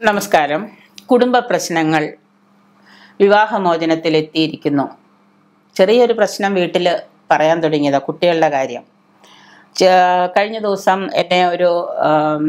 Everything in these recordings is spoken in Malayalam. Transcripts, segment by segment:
നമസ്കാരം കുടുംബ പ്രശ്നങ്ങൾ വിവാഹമോചനത്തിലെത്തിയിരിക്കുന്നു ചെറിയൊരു പ്രശ്നം വീട്ടിൽ പറയാൻ തുടങ്ങിയതാ കുട്ടികളുടെ കാര്യം ച- കഴിഞ്ഞ ദിവസം എന്നെ ഒരു ആം,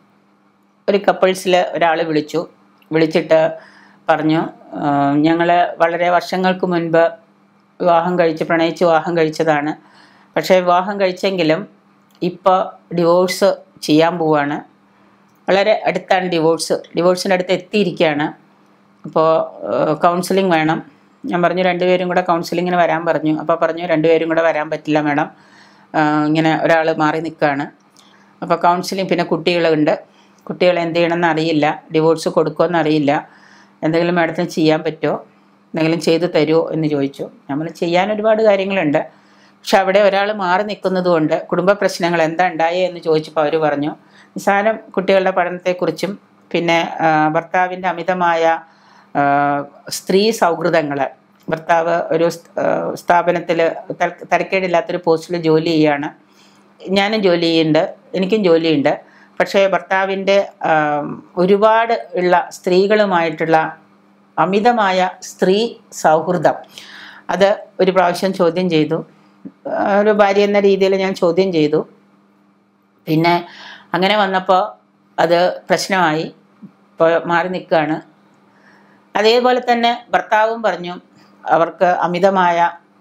ഒരു കപ്പിൾസിൽ ഒരാൾ വിളിച്ചു വിളിച്ചിട്ട് പറഞ്ഞു ഞങ്ങൾ വളരെ വർഷങ്ങൾക്ക് മുൻപ് വിവാഹം കഴിച്ച് പ്രണയിച്ച് വിവാഹം കഴിച്ചതാണ് പക്ഷേ വിവാഹം കഴിച്ചെങ്കിലും ഇപ്പോൾ ഡിവോഴ്സ് ചെയ്യാൻ പോവാണ് വളരെ അടുത്താണ് ഡിവോഴ്സ് ഡിവോഴ്സിൻ്റെ അടുത്ത് എത്തിയിരിക്കുകയാണ് അപ്പോൾ കൗൺസിലിംഗ് വേണം ഞാൻ പറഞ്ഞു രണ്ടുപേരും കൂടെ കൗൺസിലിങ്ങിന് വരാൻ പറഞ്ഞു അപ്പോൾ പറഞ്ഞു രണ്ടുപേരും കൂടെ വരാൻ പറ്റില്ല മാഡം ഇങ്ങനെ ഒരാൾ മാറി നിൽക്കുകയാണ് അപ്പോൾ കൗൺസിലിംഗ് പിന്നെ കുട്ടികളുണ്ട് കുട്ടികളെ എന്ത് ചെയ്യണമെന്ന് അറിയില്ല ഡിവോഴ്സ് കൊടുക്കുമെന്ന് അറിയില്ല എന്തെങ്കിലും മാഡത്തിന് ചെയ്യാൻ പറ്റുമോ എന്തെങ്കിലും ചെയ്തു തരുമോ എന്ന് ചോദിച്ചു നമ്മൾ ചെയ്യാൻ ഒരുപാട് കാര്യങ്ങളുണ്ട് പക്ഷെ അവിടെ ഒരാൾ മാറി നിൽക്കുന്നത് കൊണ്ട് കുടുംബ പ്രശ്നങ്ങൾ എന്താ ഉണ്ടായേ എന്ന് ചോദിച്ചപ്പോൾ അവർ പറഞ്ഞു നിസ്സാരം കുട്ടികളുടെ പഠനത്തെക്കുറിച്ചും പിന്നെ ആ, ഭർത്താവിൻ്റെ അമിതമായ ആ, സ്ത്രീ സൗഹൃദങ്ങൾ ഭർത്താവ് ഒരു സ്ഥാപനത്തിൽ തരക്കേടില്ലാത്തൊരു പോസ്റ്റിൽ ജോലി ചെയ്യാണ് ഞാനും ജോലി ചെയ്യുന്നുണ്ട് എനിക്കും ജോലിയുണ്ട് പക്ഷേ ഭർത്താവിൻ്റെ ആം, ഒരുപാട് ഉള്ള സ്ത്രീകളുമായിട്ടുള്ള അമിതമായ സ്ത്രീ സൗഹൃദം അത് ഒരു പ്രാവശ്യം ചോദ്യം ചെയ്തു ആ, ഒരു ഭാര്യ എന്ന രീതിയിൽ ഞാൻ ചോദ്യം ചെയ്തു പിന്നെ അങ്ങനെ വന്നപ്പോൾ അത് പ്രശ്നമായി ഇപ്പോൾ മാറി നിൽക്കുകയാണ് അതേപോലെ തന്നെ ഭർത്താവും പറഞ്ഞു അവർക്ക് അമിതമായ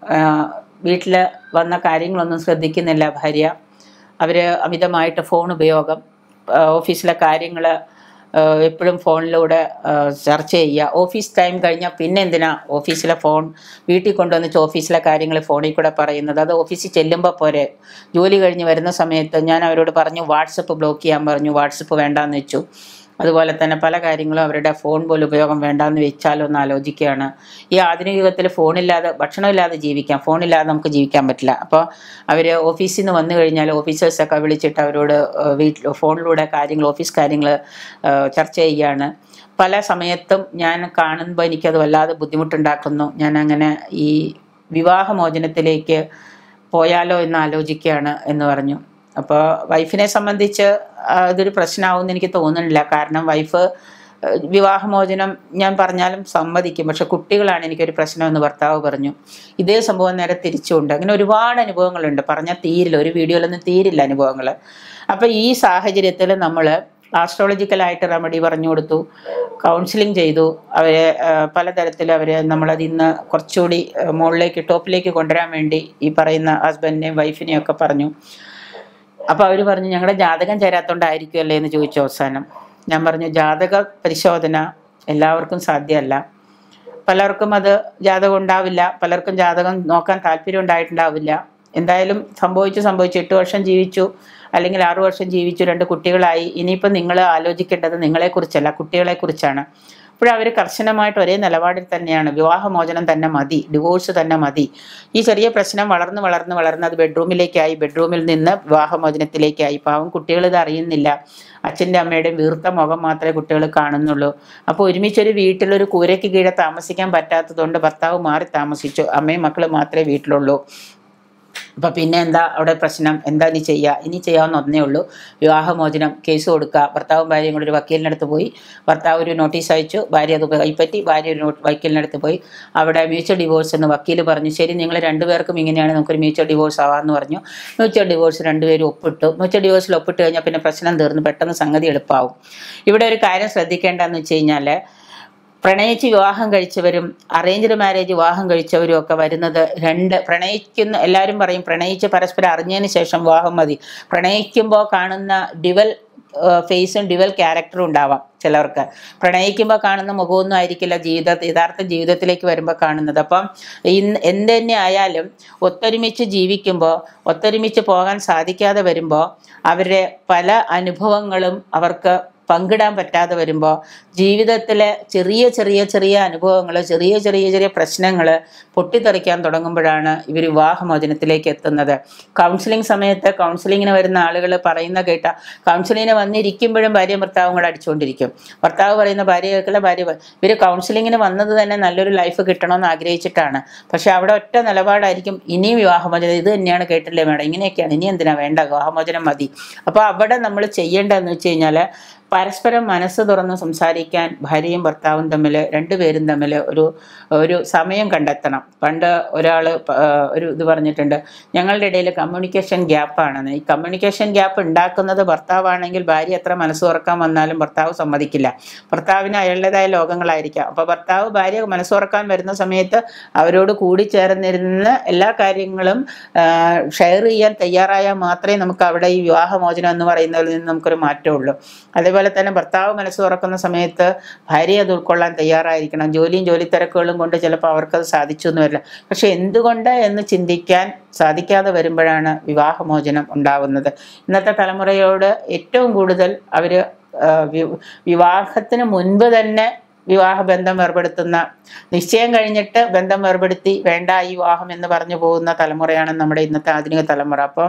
വീട്ടിൽ വന്ന കാര്യങ്ങളൊന്നും ശ്രദ്ധിക്കുന്നില്ല ഭാര്യ അവർ അമിതമായിട്ട് ഫോൺ ഉപയോഗം ആ, ഓഫീസിലെ കാര്യങ്ങൾ എപ്പോഴും ഫോണിലൂടെ ആ, ചർച്ച ചെയ്യുക ഓഫീസ് ടൈം കഴിഞ്ഞാൽ പിന്നെ എന്തിനാ ഓഫീസിലെ ഫോൺ വീട്ടിൽ കൊണ്ടുവന്നിട്ട് ഓഫീസിലെ കാര്യങ്ങൾ ഫോണിൽ കൂടെ പറയുന്നത് അത് ഓഫീസിൽ ചെല്ലുമ്പോൾ പോരെ ജോലി കഴിഞ്ഞ് വരുന്ന സമയത്ത് ഞാൻ അവരോട് പറഞ്ഞു വാട്സപ്പ് ബ്ലോക്ക് ചെയ്യാൻ പറഞ്ഞു വാട്സപ്പ് വേണ്ടാന്ന് വെച്ചു അതുപോലെ തന്നെ പല കാര്യങ്ങളും അവരുടെ ഫോൺ പോലും ഉപയോഗം വേണ്ടാന്ന് വെച്ചാലോ എന്ന് ആലോചിക്കുകയാണ് ഈ ആധുനിക യുഗത്തിൽ ഫോണില്ലാതെ ഭക്ഷണമില്ലാതെ ജീവിക്കാം ഫോണില്ലാതെ നമുക്ക് ജീവിക്കാൻ പറ്റില്ല അപ്പോൾ അവർ ഓഫീസിൽ നിന്ന് വന്നു കഴിഞ്ഞാൽ ഓഫീസേഴ്സൊക്കെ വിളിച്ചിട്ട് അവരോട് വീട്ടിൽ ഫോണിലൂടെ കാര്യങ്ങൾ ഓഫീസ് കാര്യങ്ങൾ ചർച്ച ചെയ്യുകയാണ് പല സമയത്തും ഞാൻ കാണുമ്പോൾ എനിക്കത് വല്ലാതെ ബുദ്ധിമുട്ടുണ്ടാക്കുന്നു ഞാൻ അങ്ങനെ ഈ വിവാഹമോചനത്തിലേക്ക് പോയാലോ എന്ന് ആലോചിക്കുകയാണ് എന്ന് പറഞ്ഞു അപ്പോൾ വൈഫിനെ സംബന്ധിച്ച് ആ, ഇതൊരു പ്രശ്നമാവുമെന്ന് എനിക്ക് തോന്നുന്നില്ല കാരണം വൈഫ് ഏഹ്, വിവാഹമോചനം ഞാൻ പറഞ്ഞാലും സമ്മതിക്കും പക്ഷെ കുട്ടികളാണ് എനിക്കൊരു പ്രശ്നമെന്ന് ഭർത്താവ് പറഞ്ഞു ഇതേ സംഭവം നേരെ തിരിച്ചുണ്ട് അങ്ങനെ ഒരുപാട് അനുഭവങ്ങളുണ്ട് പറഞ്ഞാൽ തീരില്ല ഒരു വീഡിയോയിലൊന്നും തീരില്ല അനുഭവങ്ങൾ അപ്പോൾ ഈ സാഹചര്യത്തിൽ നമ്മൾ ആസ്ട്രോളജിക്കലായിട്ട് റെമഡി പറഞ്ഞു കൊടുത്തു കൗൺസിലിംഗ് ചെയ്തു അവരെ ആ, പലതരത്തിൽ അവരെ നമ്മളതിൽ നിന്ന് കുറച്ചുകൂടി ആ, മുകളിലേക്ക് ടോപ്പിലേക്ക് കൊണ്ടുവരാൻ വേണ്ടി ഈ പറയുന്ന ഹസ്ബൻഡിനെയും വൈഫിനെയും ഒക്കെ പറഞ്ഞു അപ്പോൾ അവർ പറഞ്ഞു ഞങ്ങളുടെ ജാതകം ചേരാത്തോണ്ടായിരിക്കുമല്ലേ എന്ന് ചോദിച്ചു അവസാനം ഞാൻ പറഞ്ഞു ജാതക പരിശോധന എല്ലാവർക്കും സാധ്യമല്ല പലർക്കും അത് ജാതകം ഉണ്ടാവില്ല പലർക്കും ജാതകം നോക്കാൻ താല്പര്യം ഉണ്ടായിട്ടുണ്ടാവില്ല എന്തായാലും സംഭവിച്ചു സംഭവിച്ചു എട്ട് വർഷം ജീവിച്ചു അല്ലെങ്കിൽ ആറു വർഷം ജീവിച്ചു രണ്ട് കുട്ടികളായി ഇനിയിപ്പോൾ നിങ്ങൾ ആലോചിക്കേണ്ടത് നിങ്ങളെക്കുറിച്ചല്ല കുട്ടികളെക്കുറിച്ചാണ് അപ്പോഴവർ കർശനമായിട്ട് ഒരേ നിലപാടിൽ തന്നെയാണ് വിവാഹമോചനം തന്നെ മതി ഡിവോഴ്സ് തന്നെ മതി ഈ ചെറിയ പ്രശ്നം വളർന്ന് വളർന്ന് വളർന്ന് അത് ബെഡ്റൂമിലേക്കായി ബെഡ്റൂമിൽ നിന്ന് വിവാഹമോചനത്തിലേക്കായി പാവം കുട്ടികൾ ഇത് അറിയുന്നില്ല അച്ഛൻ്റെ അമ്മയുടെയും വീർത്ത മുഖം മാത്രമേ കുട്ടികൾ കാണുന്നുള്ളൂ അപ്പോൾ ഒരുമിച്ചൊരു വീട്ടിലൊരു കൂരയ്ക്ക് കീഴെ താമസിക്കാൻ പറ്റാത്തതുകൊണ്ട് ഭർത്താവ് മാറി താമസിച്ചു അമ്മയും മക്കളും മാത്രമേ വീട്ടിലുള്ളൂ അപ്പം പിന്നെ എന്താ അവിടെ പ്രശ്നം എന്താ ഇനി ചെയ്യുക ഇനി ചെയ്യാവുന്ന ഒന്നേ ഉള്ളൂ വിവാഹമോചനം കേസ് കൊടുക്കുക ഭർത്താവും ഭാര്യയും കൂടെ ഒരു വക്കീലിൻ്റെ അടുത്ത് പോയി ഭർത്താവ് ഒരു നോട്ടീസ് അയച്ചു ഭാര്യ അത് കൈപ്പറ്റി ഭാര്യ ഒരു നോ- വക്കീലിൻ്റെ അടുത്ത് പോയി അവിടെ മ്യൂച്വൽ ഡിവോഴ്സ് എന്ന് വക്കീൽ പറഞ്ഞു ശരി നിങ്ങൾ രണ്ടുപേർക്കും ഇങ്ങനെയാണ് നമുക്കൊരു മ്യൂച്വൽ ഡിവോഴ്സ് ആവാമെന്ന് പറഞ്ഞു മ്യൂച്വൽ ഡിവോഴ്സ് രണ്ടുപേരും ഒപ്പിട്ടു മ്യൂച്വൽ ഡിവോഴ്സിൽ ഒപ്പിട്ട് കഴിഞ്ഞാൽ പിന്നെ പ്രശ്നം തീർന്നു പെട്ടെന്ന് സംഗതി എളുപ്പമാവും ഇവിടെ ഒരു കാര്യം ശ്രദ്ധിക്കേണ്ടതെന്ന് വെച്ച് കഴിഞ്ഞാൽ പ്രണയിച്ച് വിവാഹം കഴിച്ചവരും അറേഞ്ച്ഡ് മാരേജ് വിവാഹം കഴിച്ചവരും ഒക്കെ വരുന്നത് രണ്ട് പ്രണയിക്കുന്ന എല്ലാവരും പറയും പ്രണയിച്ച് പരസ്പരം അറിഞ്ഞതിന് ശേഷം വിവാഹം മതി പ്രണയിക്കുമ്പോൾ കാണുന്ന ഡിവൽ ഫേസും ഡിവൽ ക്യാരക്ടറും ഉണ്ടാവാം ചിലർക്ക് പ്രണയിക്കുമ്പോൾ കാണുന്ന മുഖമൊന്നും ആയിരിക്കില്ല ജീവിത യഥാർത്ഥ ജീവിതത്തിലേക്ക് വരുമ്പോൾ കാണുന്നത് അപ്പം ഇന്ന് എന്ത് തന്നെ ആയാലും ഒത്തൊരുമിച്ച് ജീവിക്കുമ്പോൾ ഒത്തൊരുമിച്ച് പോകാൻ സാധിക്കാതെ വരുമ്പോൾ അവരുടെ പല അനുഭവങ്ങളും അവർക്ക് പങ്കിടാൻ പറ്റാതെ വരുമ്പോൾ ജീവിതത്തിലെ ചെറിയ ചെറിയ ചെറിയ അനുഭവങ്ങൾ ചെറിയ ചെറിയ ചെറിയ പ്രശ്നങ്ങൾ പൊട്ടിത്തെറിക്കാൻ തുടങ്ങുമ്പോഴാണ് ഇവർ വിവാഹമോചനത്തിലേക്ക് എത്തുന്നത് കൗൺസിലിംഗ് സമയത്ത് കൗൺസിലിങ്ങിന് വരുന്ന ആളുകൾ പറയുന്ന കേട്ട കൗൺസിലിങ്ങിന് വന്നിരിക്കുമ്പോഴും ഭാര്യയും ഭർത്താവും കൂടെ അടിച്ചുകൊണ്ടിരിക്കും ഭർത്താവ് പറയുന്ന ഭാര്യ കേൾക്കില്ല ഭാര്യ ഇവർ കൗൺസിലിങ്ങിന് വന്നത് തന്നെ നല്ലൊരു ലൈഫ് കിട്ടണമെന്ന് ആഗ്രഹിച്ചിട്ടാണ് പക്ഷെ അവിടെ ഒറ്റ നിലപാടായിരിക്കും ഇനിയും വിവാഹമോചനം ഇത് തന്നെയാണ് കേട്ടില്ലേ മേഡം ഇങ്ങനെയൊക്കെയാണ് ഇനി എന്തിനാ വേണ്ട വിവാഹമോചനം മതി അപ്പോൾ അവിടെ നമ്മൾ ചെയ്യേണ്ടതെന്ന് വെച്ച് കഴിഞ്ഞാൽ പരസ്പരം മനസ്സ് തുറന്ന് സംസാരിക്കാൻ ഭാര്യയും ഭർത്താവും തമ്മിൽ രണ്ടുപേരും തമ്മിൽ ഒരു ഒരു സമയം കണ്ടെത്തണം പണ്ട് ഒരാൾ ഒരു ഇത് പറഞ്ഞിട്ടുണ്ട് ഞങ്ങളുടെ ഇടയിൽ കമ്മ്യൂണിക്കേഷൻ ഗ്യാപ്പാണെന്ന് ഈ കമ്മ്യൂണിക്കേഷൻ ഗ്യാപ്പ് ഉണ്ടാക്കുന്നത് ഭർത്താവാണെങ്കിൽ ഭാര്യ എത്ര മനസ്സ് തുറക്കാൻ വന്നാലും ഭർത്താവ് സമ്മതിക്കില്ല ഭർത്താവിന് അയാളുടേതായ ലോകങ്ങളായിരിക്കാം അപ്പോൾ ഭർത്താവ് ഭാര്യ മനസ്സ് തുറക്കാൻ വരുന്ന സമയത്ത് അവരോട് കൂടിച്ചേർന്നിരുന്ന് എല്ലാ കാര്യങ്ങളും ഷെയർ ചെയ്യാൻ തയ്യാറായാൽ മാത്രമേ നമുക്ക് അവിടെ ഈ വിവാഹമോചനം എന്ന് പറയുന്നതിൽ നിന്ന് നമുക്കൊരു മാറ്റമുള്ളൂ അതേപോലെ തന്നെ ഭർത്താവ് മനസ്സ് തുറക്കുന്ന സമയത്ത് ഭാര്യ അത് ഉൾക്കൊള്ളാൻ തയ്യാറായിരിക്കണം ജോലിയും ജോലി തിരക്കുകളും കൊണ്ട് ചിലപ്പോൾ അവർക്കത് സാധിച്ചു എന്ന് വരില്ല പക്ഷെ എന്തുകൊണ്ട് എന്ന് ചിന്തിക്കാൻ സാധിക്കാതെ വരുമ്പോഴാണ് വിവാഹമോചനം ഉണ്ടാവുന്നത് ഇന്നത്തെ തലമുറയോട് ഏറ്റവും കൂടുതൽ അവർ വിവാഹത്തിന് മുൻപ് തന്നെ വിവാഹബന്ധം ഏർപ്പെടുത്തുന്ന നിശ്ചയം കഴിഞ്ഞിട്ട് ബന്ധം ഏർപ്പെടുത്തി വേണ്ട ഈ വിവാഹം എന്ന് പറഞ്ഞു പോകുന്ന തലമുറയാണ് നമ്മുടെ ഇന്നത്തെ ആധുനിക തലമുറ അപ്പം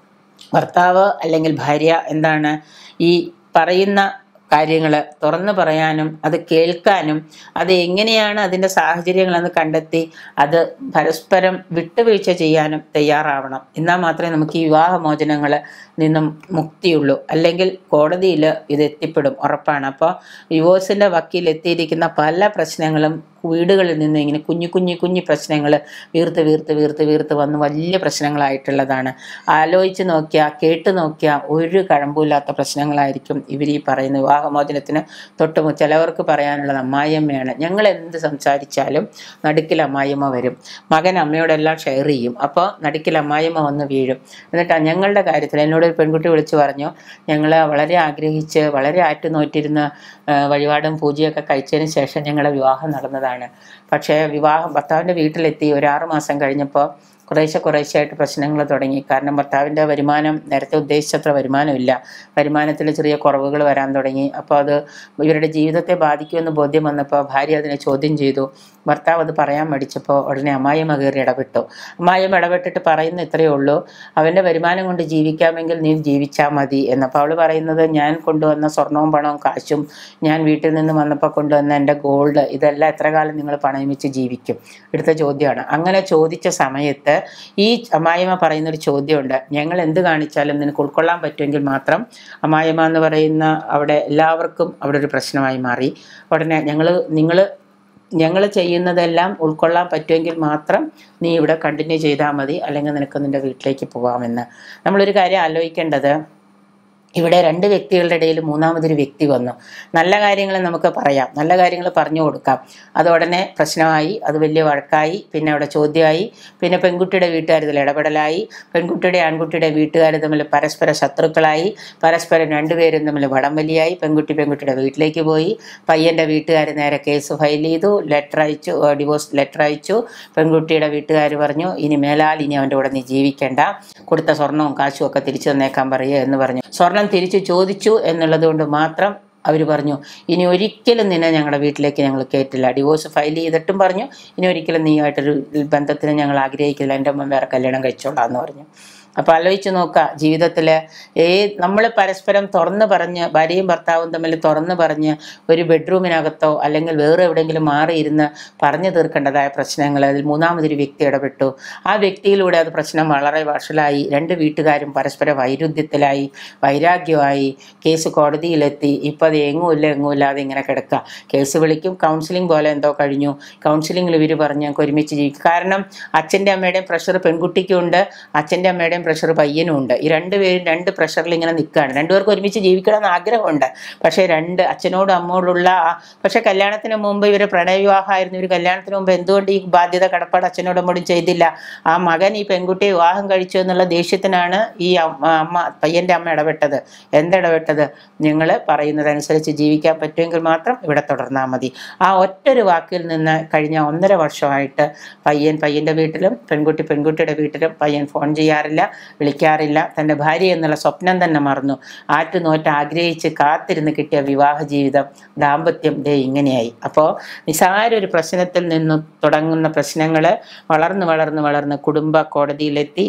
ഭർത്താവ് അല്ലെങ്കിൽ ഭാര്യ എന്താണ് ഈ പറയുന്ന കാര്യങ്ങൾ തുറന്നു പറയാനും അത് കേൾക്കാനും അത് എങ്ങനെയാണ് അതിൻ്റെ സാഹചര്യങ്ങളെന്ന് കണ്ടെത്തി അത് പരസ്പരം വിട്ടുവീഴ്ച ചെയ്യാനും തയ്യാറാവണം എന്നാൽ മാത്രമേ നമുക്ക് ഈ വിവാഹമോചനങ്ങൾ നിന്നും മുക്തിയുള്ളൂ അല്ലെങ്കിൽ കോടതിയിൽ ഇത് എത്തിപ്പെടും ഉറപ്പാണ് അപ്പോൾ ഡിവോഴ്സിൻ്റെ വക്കീൽ എത്തിയിരിക്കുന്ന പല പ്രശ്നങ്ങളും വീടുകളിൽ നിന്ന് ഇങ്ങനെ കുഞ്ഞു കുഞ്ഞു കുഞ്ഞു പ്രശ്നങ്ങൾ വീർത്ത് വീർത്ത് വീർത്ത് വീർത്ത് വന്ന് വലിയ പ്രശ്നങ്ങളായിട്ടുള്ളതാണ് ആലോചിച്ച് നോക്കിയാൽ കേട്ട് നോക്കിയാൽ ഒരു കഴമ്പുമില്ലാത്ത പ്രശ്നങ്ങളായിരിക്കും ഇവർ ഈ പറയുന്ന വിവാഹമോചനത്തിന് തൊട്ട് മു- ചിലവർക്ക് പറയാനുള്ളത് അമ്മായിയമ്മയാണ് ഞങ്ങൾ എന്ത് സംസാരിച്ചാലും നടുക്കിൽ അമ്മായിയമ്മ വരും മകൻ അമ്മയോടെല്ലാം ഷെയർ ചെയ്യും അപ്പോൾ നടുക്കിൽ അമ്മായിയമ്മ വന്ന് വീഴും എന്നിട്ട് ഞങ്ങളുടെ കാര്യത്തിൽ എന്നോട് ഒരു പെൺകുട്ടി വിളിച്ചു പറഞ്ഞു ഞങ്ങൾ വളരെ ആഗ്രഹിച്ച് വളരെ ആറ്റുനോറ്റിരുന്ന് ആ, വഴിപാടും പൂജയൊക്കെ കഴിച്ചതിന് ശേഷം ഞങ്ങളുടെ വിവാഹം നടന്നതാണ് പക്ഷേ വിവാഹം ഭർത്താവിൻ്റെ വീട്ടിലെത്തി ഒരു ആറ് മാസം കഴിഞ്ഞപ്പോൾ കുറേശ്ശെ കുറേശ്ശെയായിട്ട് പ്രശ്നങ്ങൾ തുടങ്ങി കാരണം ഭർത്താവിൻ്റെ വരുമാനം നേരത്തെ ഉദ്ദേശിച്ചത്ര വരുമാനമില്ല വരുമാനത്തിൽ ചെറിയ കുറവുകൾ വരാൻ തുടങ്ങി അപ്പോൾ അത് ഇവരുടെ ജീവിതത്തെ ബാധിക്കുമെന്ന് ബോധ്യം വന്നപ്പോൾ ഭാര്യ അതിനെ ചോദ്യം ചെയ്തു ഭർത്താവ് അത് പറയാൻ മടിച്ചപ്പോൾ ഉടനെ അമ്മായിയമ്മ കയറി ഇടപെട്ടു അമ്മായിയമ്മ ഇടപെട്ടിട്ട് പറയുന്ന ഇത്രയേ ഉള്ളൂ അവൻ്റെ വരുമാനം കൊണ്ട് ജീവിക്കാമെങ്കിൽ നീ ജീവിച്ചാൽ മതി എന്നപ്പോൾ അവൾ പറയുന്നത് ഞാൻ കൊണ്ടുവന്ന സ്വർണവും പണവും കാശും ഞാൻ വീട്ടിൽ നിന്ന് വന്നപ്പോൾ കൊണ്ടുവന്ന എൻ്റെ ഗോൾഡ് ഇതെല്ലാം എത്ര കാലം നിങ്ങൾ പണയം വെച്ച് ജീവിക്കും എടുത്ത ചോദ്യമാണ് അങ്ങനെ ചോദിച്ച സമയത്ത് ഈ അമ്മായിയമ്മ പറയുന്നൊരു ചോദ്യമുണ്ട് ഞങ്ങൾ എന്ത് കാണിച്ചാലും നിനക്ക് ഉൾക്കൊള്ളാൻ പറ്റുമെങ്കിൽ മാത്രം അമ്മായിയമ്മ എന്ന് പറയുന്ന അവിടെ എല്ലാവർക്കും അവിടെ ഒരു പ്രശ്നമായി മാറി ഉടനെ ഞങ്ങൾ നിങ്ങൾ ഞങ്ങൾ ചെയ്യുന്നതെല്ലാം ഉൾക്കൊള്ളാൻ പറ്റുമെങ്കിൽ മാത്രം നീ ഇവിടെ കണ്ടിന്യൂ ചെയ്താൽ മതി അല്ലെങ്കിൽ നിനക്ക് നിൻ്റെ വീട്ടിലേക്ക് പോകാമെന്ന് നമ്മളൊരു കാര്യം ആലോചിക്കേണ്ടത് ഇവിടെ രണ്ട് വ്യക്തികളുടെ ഇടയിൽ മൂന്നാമതൊരു വ്യക്തി വന്നു നല്ല കാര്യങ്ങൾ നമുക്ക് പറയാം നല്ല കാര്യങ്ങൾ പറഞ്ഞു കൊടുക്കാം അത് ഉടനെ പ്രശ്നമായി അത് വലിയ വഴക്കായി പിന്നെ അവിടെ ചോദ്യമായി പിന്നെ പെൺകുട്ടിയുടെ വീട്ടുകാർ ഇതിൽ ഇടപെടലായി പെൺകുട്ടിയുടെ ആൺകുട്ടിയുടെ വീട്ടുകാർ തമ്മിൽ പരസ്പര ശത്രുക്കളായി പരസ്പരം രണ്ടുപേരും തമ്മിൽ വടംവലിയായി പെൺകുട്ടി പെൺകുട്ടിയുടെ വീട്ടിലേക്ക് പോയി പയ്യൻ്റെ വീട്ടുകാർ നേരെ കേസ് ഫയൽ ചെയ്തു ലെറ്റർ അയച്ചു ഡിവോഴ്സ് ലെറ്റർ അയച്ചു പെൺകുട്ടിയുടെ വീട്ടുകാർ പറഞ്ഞു ഇനി മേലാൽ ഇനി അവൻ്റെ കൂടെ നീ ജീവിക്കേണ്ട കൊടുത്ത സ്വർണവും കാശും ഒക്കെ തിരിച്ചു തന്നേക്കാൻ പറയുക എന്ന് പറഞ്ഞു സ്വർണം തിരിച്ചു ചോദിച്ചു എന്നുള്ളത് കൊണ്ട് മാത്രം അവർ പറഞ്ഞു ഇനി ഒരിക്കലും നിന്നെ ഞങ്ങളുടെ വീട്ടിലേക്ക് ഞങ്ങൾ കയറ്റില്ല ഡിവോഴ്സ് ഫയൽ ചെയ്തിട്ടും പറഞ്ഞു ഇനി ഒരിക്കലും നീയായിട്ടൊരു ബന്ധത്തിന് ഞങ്ങൾ ആഗ്രഹിക്കില്ല എൻ്റെ അമ്മ വേറെ കല്യാണം കഴിച്ചോളാം എന്ന് പറഞ്ഞു അപ്പോൾ ആലോചിച്ച് നോക്കുക ജീവിതത്തിൽ ഏ നമ്മൾ പരസ്പരം തുറന്ന് പറഞ്ഞ് ഭാര്യയും ഭർത്താവും തമ്മിൽ തുറന്ന് പറഞ്ഞ് ഒരു ബെഡ്റൂമിനകത്തോ അല്ലെങ്കിൽ വേറെ എവിടെയെങ്കിലും മാറിയിരുന്ന് പറഞ്ഞു തീർക്കേണ്ടതായ പ്രശ്നങ്ങൾ അതിൽ മൂന്നാമതൊരു വ്യക്തി ഇടപെട്ടു ആ വ്യക്തിയിലൂടെ അത് പ്രശ്നം വളരെ വഷളായി രണ്ട് വീട്ടുകാരും പരസ്പര വൈരുദ്ധ്യത്തിലായി വൈരാഗ്യമായി കേസ് കോടതിയിലെത്തി ഇപ്പോൾ അത് എങ്ങുമില്ല എങ്ങുമില്ലാതെ ഇങ്ങനെ കിടക്കുക കേസ് വിളിക്കും കൗൺസിലിംഗ് പോലെ എന്തോ കഴിഞ്ഞു കൗൺസിലിംഗിൽ ഇവർ പറഞ്ഞു ഞങ്ങൾക്ക് ഒരുമിച്ച് ജീവിക്കും കാരണം അച്ഛൻ്റെ അമ്മയുടെയും പ്രഷർ പെൺകുട്ടിക്കുണ്ട് അച്ഛൻ്റെ അമ്മയുടെയും പ്രഷർ പയ്യനും ഉണ്ട് ഈ രണ്ടുപേരും രണ്ട് പ്രഷറിൽ ഇങ്ങനെ നിൽക്കുകയാണ് രണ്ടുപേർക്കും ഒരുമിച്ച് ജീവിക്കണം എന്ന് ആഗ്രഹമുണ്ട് പക്ഷേ രണ്ട് അച്ഛനോടും അമ്മയോടുള്ള ആ- പക്ഷേ കല്യാണത്തിന് മുമ്പ് ഇവർ പ്രണയവിവാഹമായിരുന്നു ഇവർ കല്യാണത്തിന് മുമ്പ് എന്തുകൊണ്ട് ഈ ബാധ്യത കടപ്പാട് അച്ഛനോടും അമ്മയോടും ചെയ്തില്ല ആ മകൻ ഈ പെൺകുട്ടിയെ വിവാഹം കഴിച്ചു എന്നുള്ള ദേഷ്യത്തിനാണ് ഈ അമ്മ അമ്മ പയ്യൻ്റെ അമ്മ ഇടപെട്ടത് എന്തിടപെട്ടത് നിങ്ങൾ പറയുന്നതനുസരിച്ച് ജീവിക്കാൻ പറ്റുമെങ്കിൽ മാത്രം ഇവിടെ തുടർന്നാൽ മതി ആ ഒറ്റൊരു വാക്കിൽ നിന്ന് കഴിഞ്ഞ ഒന്നര വർഷമായിട്ട് പയ്യൻ പയ്യൻ്റെ വീട്ടിലും പെൺകുട്ടി പെൺകുട്ടിയുടെ വീട്ടിലും പയ്യൻ ഫോൺ ചെയ്യാറില്ല വിളിക്കാറില്ല തൻ്റെ ഭാര്യ എന്നുള്ള സ്വപ്നം തന്നെ മറന്നു ആറ്റുനോറ്റ് ആഗ്രഹിച്ച് കാത്തിരുന്ന് കിട്ടിയ വിവാഹ ജീവിതം ദാമ്പത്യം ദേ ഇങ്ങനെയായി അപ്പോൾ നിസാര ഒരു പ്രശ്നത്തിൽ നിന്ന് തുടങ്ങുന്ന പ്രശ്നങ്ങൾ വളർന്ന് വളർന്ന് വളർന്ന് കുടുംബ കോടതിയിലെത്തി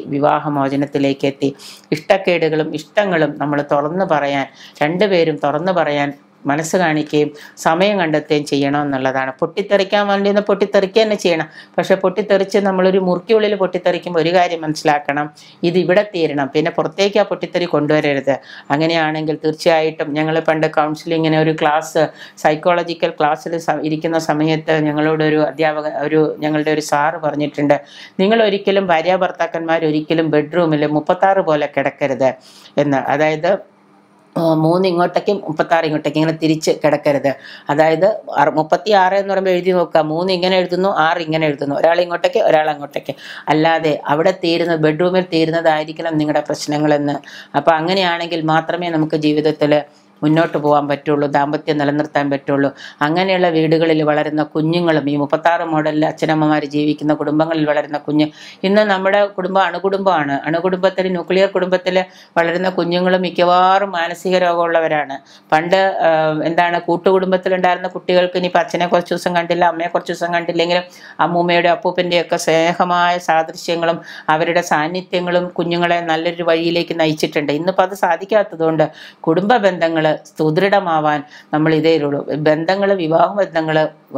വിവാഹമോചനത്തിലേക്ക് എത്തി ഇഷ്ടക്കേടുകളും ഇഷ്ടങ്ങളും നമ്മൾ തുറന്നു പറയാൻ രണ്ടുപേരും തുറന്നു പറയാൻ മനസ്സ് കാണിക്കുകയും സമയം കണ്ടെത്തുകയും ചെയ്യണം എന്നുള്ളതാണ് പൊട്ടിത്തെറിക്കാൻ വേണ്ടിയെന്ന് പൊട്ടിത്തെറിക്കുക തന്നെ ചെയ്യണം പക്ഷെ പൊട്ടിത്തെറിച്ച് നമ്മളൊരു മുറിക്കുള്ളിൽ പൊട്ടിത്തെറിക്കുമ്പോൾ ഒരു കാര്യം മനസ്സിലാക്കണം ഇത് ഇവിടെ തീരണം പിന്നെ പുറത്തേക്ക് ആ പൊട്ടിത്തെറി കൊണ്ടുവരരുത് അങ്ങനെയാണെങ്കിൽ തീർച്ചയായിട്ടും ഞങ്ങൾ പണ്ട് കൗൺസിലിങ്ങിന് ഒരു ക്ലാസ് സൈക്കോളജിക്കൽ ക്ലാസ്സിൽ ഇരിക്കുന്ന സമയത്ത് ഞങ്ങളോട് ഒരു അധ്യാപക ഒരു ഞങ്ങളുടെ ഒരു സാറ് പറഞ്ഞിട്ടുണ്ട് നിങ്ങൾ ഒരിക്കലും ഭാര്യ ഭർത്താക്കന്മാർ ഒരിക്കലും ബെഡ്റൂമിൽ മുപ്പത്താറ് പോലെ കിടക്കരുത് എന്ന് അതായത് ആ, മൂന്ന് ഇങ്ങോട്ടേക്കും മുപ്പത്താറ് ഇങ്ങോട്ടേക്കും ഇങ്ങനെ തിരിച്ച് കിടക്കരുത് അതായത് അറു- മുപ്പത്തി ആറ് എന്ന് പറയുമ്പോൾ എഴുതി നോക്കുക മൂന്ന് ഇങ്ങനെ എഴുതുന്നു ആറ് ഇങ്ങനെ എഴുതുന്നു ഒരാൾ ഇങ്ങോട്ടേക്ക് ഒരാൾ അങ്ങോട്ടേക്ക് അല്ലാതെ അവിടെ തീരുന്നത് ബെഡ്റൂമിൽ തീരുന്നതായിരിക്കണം നിങ്ങളുടെ പ്രശ്നങ്ങളെന്ന് അപ്പോൾ അങ്ങനെയാണെങ്കിൽ മാത്രമേ നമുക്ക് ജീവിതത്തിൽ മുന്നോട്ട് പോകാൻ പറ്റുള്ളൂ ദാമ്പത്യം നിലനിർത്താൻ പറ്റുള്ളൂ അങ്ങനെയുള്ള വീടുകളിൽ വളരുന്ന കുഞ്ഞുങ്ങളും ഈ മുപ്പത്താറ് മോഡലിൽ അച്ഛനമ്മമാർ ജീവിക്കുന്ന കുടുംബങ്ങളിൽ വളരുന്ന കുഞ്ഞ് ഇന്ന് നമ്മുടെ കുടുംബം അണുകുടുംബമാണ് അണുകുടുംബത്തിൽ ന്യൂക്ലിയർ കുടുംബത്തിൽ വളരുന്ന കുഞ്ഞുങ്ങൾ മിക്കവാറും മാനസിക രോഗമുള്ളവരാണ് പണ്ട് ആ, എന്താണ് കൂട്ടുകുടുംബത്തിലുണ്ടായിരുന്ന കുട്ടികൾക്ക് ഇനിയിപ്പോൾ അച്ഛനെ കുറച്ച് ദിവസം കണ്ടില്ല അമ്മയെ കുറച്ച് ദിവസം കണ്ടില്ലെങ്കിലും അമ്മൂമ്മയുടെ അപ്പൂപ്പൻ്റെയൊക്കെ സ്നേഹമായ സാദൃശ്യങ്ങളും അവരുടെ സാന്നിധ്യങ്ങളും കുഞ്ഞുങ്ങളെ നല്ലൊരു വഴിയിലേക്ക് നയിച്ചിട്ടുണ്ട് ഇന്നിപ്പോൾ അത് സാധിക്കാത്തതുകൊണ്ട് കുടുംബ ബന്ധങ്ങൾ സുദൃഢമാവാൻ നമ്മൾ ഇതേ ഉള്ളൂ ബന്ധങ്ങൾ വിവാഹ ബന്ധങ്ങൾ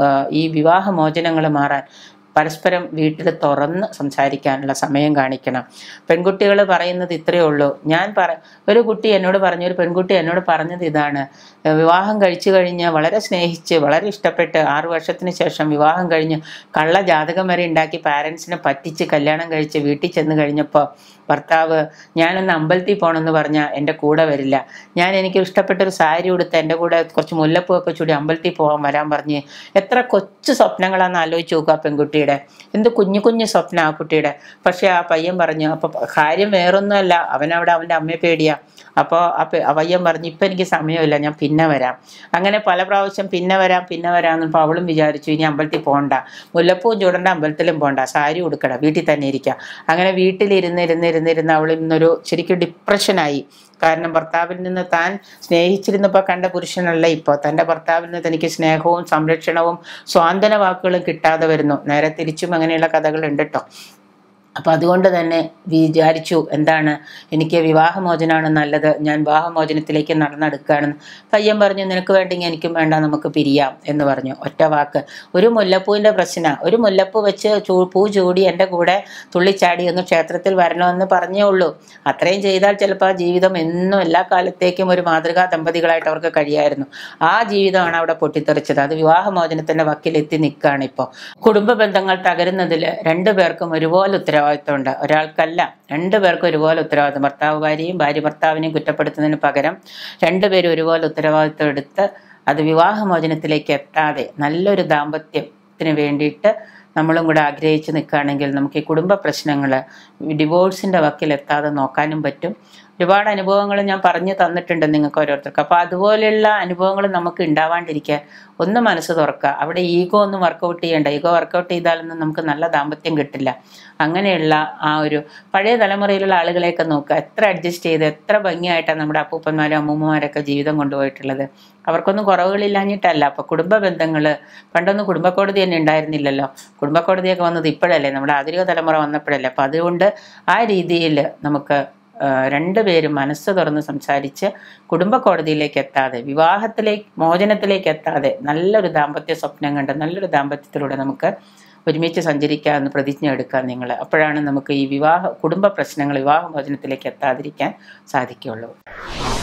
ഈ വിവാഹമോചനങ്ങൾ മാറാൻ പരസ്പരം വീട്ടിൽ തുറന്ന് സംസാരിക്കാനുള്ള സമയം കാണിക്കണം പെൺകുട്ടികൾ പറയുന്നത് ഇത്രയേ ഉള്ളൂ ഞാൻ പറ ഒരു കുട്ടി എന്നോട് പറഞ്ഞു ഒരു പെൺകുട്ടി എന്നോട് പറഞ്ഞത് ഇതാണ് ഏഹ് വിവാഹം കഴിച്ചു കഴിഞ്ഞ് വളരെ സ്നേഹിച്ച് വളരെ ഇഷ്ടപ്പെട്ട് ആറു വർഷത്തിന് ശേഷം വിവാഹം കഴിഞ്ഞ് കള്ള ജാതകം വരെ ഉണ്ടാക്കി പാരൻസിനെ പറ്റിച്ച് കല്യാണം കഴിച്ച് വീട്ടിൽ ചെന്ന് കഴിഞ്ഞപ്പോൾ ഭർത്താവ് ഞാനൊന്ന് അമ്പലത്തിൽ പോകണമെന്ന് പറഞ്ഞാൽ എൻ്റെ കൂടെ വരില്ല ഞാൻ എനിക്ക് ഇഷ്ടപ്പെട്ട ഒരു സാരി ഉടുത്ത് എൻ്റെ കൂടെ കുറച്ച് മുല്ലപ്പൂ ഒക്കെ ചൂടി അമ്പലത്തിൽ പോകാൻ വരാൻ പറഞ്ഞ് എത്ര കൊച്ചു സ്വപ്നങ്ങളാന്ന് ആലോചിച്ച് നോക്കുക ആ പെൺകുട്ടിയുടെ എന്ത് കുഞ്ഞു കുഞ്ഞു സ്വപ്നം ആ കുട്ടിയുടെ പക്ഷെ ആ പയ്യൻ പറഞ്ഞു അപ്പൊ കാര്യം വേറൊന്നുമല്ല അവനവിടെ അവൻ്റെ അമ്മയെ പേടിയാ അപ്പോൾ ആ പെ- ആ പയ്യൻ പറഞ്ഞു ഇപ്പം എനിക്ക് സമയമില്ല ഞാൻ പിന്നെ വരാം അങ്ങനെ പല പ്രാവശ്യം പിന്നെ വരാം പിന്നെ വരാം അപ്പോൾ അവളും വിചാരിച്ചു ഇനി അമ്പലത്തിൽ പോകണ്ട മുല്ലപ്പൂവും ചൂടണ്ട അമ്പലത്തിലും പോകണ്ട സാരി ഉടുക്കട വീട്ടിൽ തന്നെ ഇരിക്കുക അങ്ങനെ വീട്ടിലിരുന്ന് ഇരുന്ന് ഇരുന്ന് ഇരുന്ന് അവൾ ഇന്നൊരു ശരിക്കും ഡിപ്രഷനായി കാരണം ഭർത്താവിൽ നിന്ന് താൻ സ്നേഹിച്ചിരുന്നപ്പോൾ കണ്ട പുരുഷനല്ല ഇപ്പോൾ തൻ്റെ ഭർത്താവിൽ നിന്ന് തനിക്ക് സ്നേഹവും സംരക്ഷണവും സ്വാന്തന വാക്കുകളും കിട്ടാതെ വരുന്നു നേരെ തിരിച്ചും അങ്ങനെയുള്ള കഥകളുണ്ട് കേട്ടോ അപ്പോൾ അതുകൊണ്ട് തന്നെ വിചാരിച്ചു എന്താണ് എനിക്ക് വിവാഹമോചനമാണ് നല്ലത് ഞാൻ വിവാഹമോചനത്തിലേക്ക് നടന്നെടുക്കുകയാണെന്ന് പയ്യൻ പറഞ്ഞു നിനക്ക് വേണ്ടെങ്കിൽ എനിക്കും വേണ്ട നമുക്ക് പിരിയാം എന്ന് പറഞ്ഞു ഒറ്റ വാക്ക് ഒരു മുല്ലപ്പൂവിൻ്റെ പ്രശ്ന ഒരു മുല്ലപ്പൂ വെച്ച് ചൂ പൂ ചൂടി എൻ്റെ കൂടെ തുള്ളിച്ചാടി ഒന്ന് ക്ഷേത്രത്തിൽ വരണമെന്ന് പറഞ്ഞേ ഉള്ളൂ അത്രയും ചെയ്താൽ ചിലപ്പോൾ ആ ജീവിതം എന്നും എല്ലാ കാലത്തേക്കും ഒരു മാതൃകാ ദമ്പതികളായിട്ട് അവർക്ക് കഴിയായിരുന്നു ആ ജീവിതമാണ് അവിടെ പൊട്ടിത്തെറിച്ചത് അത് വിവാഹമോചനത്തിൻ്റെ വക്കിലെത്തി നിൽക്കുകയാണ് ഇപ്പോൾ കുടുംബ ബന്ധങ്ങൾ തകരുന്നതിൽ രണ്ടു പേർക്കും ഒരുപോലെ ഉത്തരവാദിത്വമുണ്ട് ഒരാൾക്കല്ല രണ്ടു പേർക്കും ഒരുപോലെ ഉത്തരവാദിത്വം ഭർത്താവ് ഭാര്യയും ഭാര്യ ഭർത്താവിനെയും കുറ്റപ്പെടുത്തുന്നതിന് പകരം രണ്ടുപേരും ഒരുപോലെ ഉത്തരവാദിത്വം എടുത്ത് അത് വിവാഹമോചനത്തിലേക്ക് എത്താതെ നല്ലൊരു ദാമ്പത്യത്തിന് വേണ്ടിയിട്ട് നമ്മളും കൂടെ ആഗ്രഹിച്ച് നിൽക്കുകയാണെങ്കിൽ നമുക്ക് ഈ കുടുംബ പ്രശ്നങ്ങൾ ഡിവോഴ്സിൻ്റെ വക്കിലെത്താതെ നോക്കാനും പറ്റും ഒരുപാട് അനുഭവങ്ങൾ ഞാൻ പറഞ്ഞു തന്നിട്ടുണ്ട് നിങ്ങൾക്ക് ഓരോരുത്തർക്ക് അപ്പോൾ അതുപോലെയുള്ള അനുഭവങ്ങൾ നമുക്ക് ഉണ്ടാവാണ്ടിരിക്കാൻ ഒന്ന് മനസ്സ് തുറക്കുക അവിടെ ഈഗോ ഒന്നും വർക്കൗട്ട് ചെയ്യേണ്ട ഈഗോ വർക്കൗട്ട് ചെയ്താലൊന്നും നമുക്ക് നല്ല ദാമ്പത്യം കിട്ടില്ല അങ്ങനെയുള്ള ആ ഒരു പഴയ തലമുറയിലുള്ള ആളുകളെയൊക്കെ നോക്കുക എത്ര അഡ്ജസ്റ്റ് ചെയ്ത് എത്ര ഭംഗിയായിട്ടാണ് നമ്മുടെ അപ്പൂപ്പന്മാരും അമ്മൂമ്മമാരൊക്കെ ജീവിതം കൊണ്ടുപോയിട്ടുള്ളത് അവർക്കൊന്നും കുറവുകളില്ലാഞ്ഞിട്ടല്ല അപ്പോൾ കുടുംബ ബന്ധങ്ങൾ പണ്ടൊന്നും കുടുംബക്കോടതി തന്നെ ഉണ്ടായിരുന്നില്ലല്ലോ കുടുംബക്കോടതിയൊക്കെ വന്നത് ഇപ്പോഴല്ലേ നമ്മുടെ ആധുനിക തലമുറ വന്നപ്പോഴല്ലേ അപ്പോൾ അതുകൊണ്ട് ആ രീതിയിൽ നമുക്ക് ആ, രണ്ടുപേരും മനസ്സ് തുറന്ന് സംസാരിച്ച് കുടുംബ കോടതിയിലേക്ക് എത്താതെ വിവാഹത്തിലേക്ക് മോചനത്തിലേക്ക് എത്താതെ നല്ലൊരു ദാമ്പത്യ സ്വപ്നം കണ്ട് നല്ലൊരു ദാമ്പത്യത്തിലൂടെ നമുക്ക് ഒരുമിച്ച് സഞ്ചരിക്കാമെന്ന് പ്രതിജ്ഞ എടുക്കുക നിങ്ങൾ അപ്പോഴാണ് നമുക്ക് ഈ വിവാഹ കുടുംബ പ്രശ്നങ്ങൾ വിവാഹമോചനത്തിലേക്ക് എത്താതിരിക്കാൻ സാധിക്കുകയുള്ളൂ